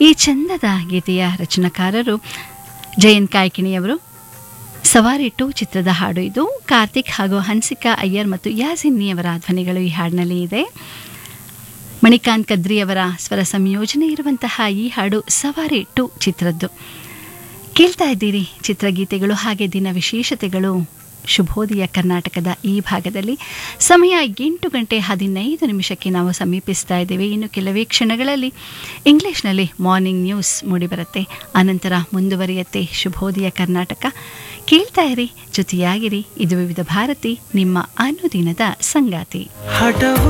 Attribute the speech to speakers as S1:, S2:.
S1: ಈ ಚಂದದ ಗೀತೆಯ ರಚನಾಕಾರರು ಜಯಂತ್ ಕಾಯ್ಕಿಣಿಯವರು ಸವಾರಿ ಟು ಚಿತ್ರದ ಹಾಡು ಇದು ಕಾರ್ತಿಕ್ ಹಾಗೂ ಹನ್ಸಿಕಾ ಅಯ್ಯರ್ ಮತ್ತು ಯಾಸಿನ್ನಿಯವರ ಧ್ವನಿಗಳು ಈ ಹಾಡಿನಲ್ಲಿ ಇದೆ ಮಣಿಕಾಂತ್ ಕದ್ರಿಯವರ ಸ್ವರ ಸಂಯೋಜನೆ ಇರುವಂತಹ ಈ ಹಾಡು ಸವಾರಿ ಟು ಚಿತ್ರದ್ದು ಕೇಳ್ತಾ ಇದ್ದೀರಿ ಚಿತ್ರಗೀತೆಗಳು ಹಾಗೆ ದಿನ ವಿಶೇಷತೆಗಳು ಶುಭೋದಯ ಕರ್ನಾಟಕದ ಈ ಭಾಗದಲ್ಲಿ ಸಮಯ ಎಂಟು ಗಂಟೆ ಹದಿನೈದು ನಿಮಿಷಕ್ಕೆ ನಾವು ಸಮೀಪಿಸ್ತಾ ಇದ್ದೇವೆ ಇನ್ನು ಕೆಲವೇ ಕ್ಷಣಗಳಲ್ಲಿ ಇಂಗ್ಲಿಷ್ನಲ್ಲಿ ಮಾರ್ನಿಂಗ್ ನ್ಯೂಸ್ ಮೂಡಿಬರುತ್ತೆ ಅನಂತರ ಮುಂದುವರಿಯುತ್ತೆ ಶುಭೋದಯ ಕರ್ನಾಟಕ ಕೇಳ್ತಾ ಇರಿ ಜೊತೆಯಾಗಿರಿ ಇದು ವಿವಿಧ ಭಾರತಿ ನಿಮ್ಮ ಅನುದಿನದ ಸಂಗಾತಿ
S2: ಹಠವು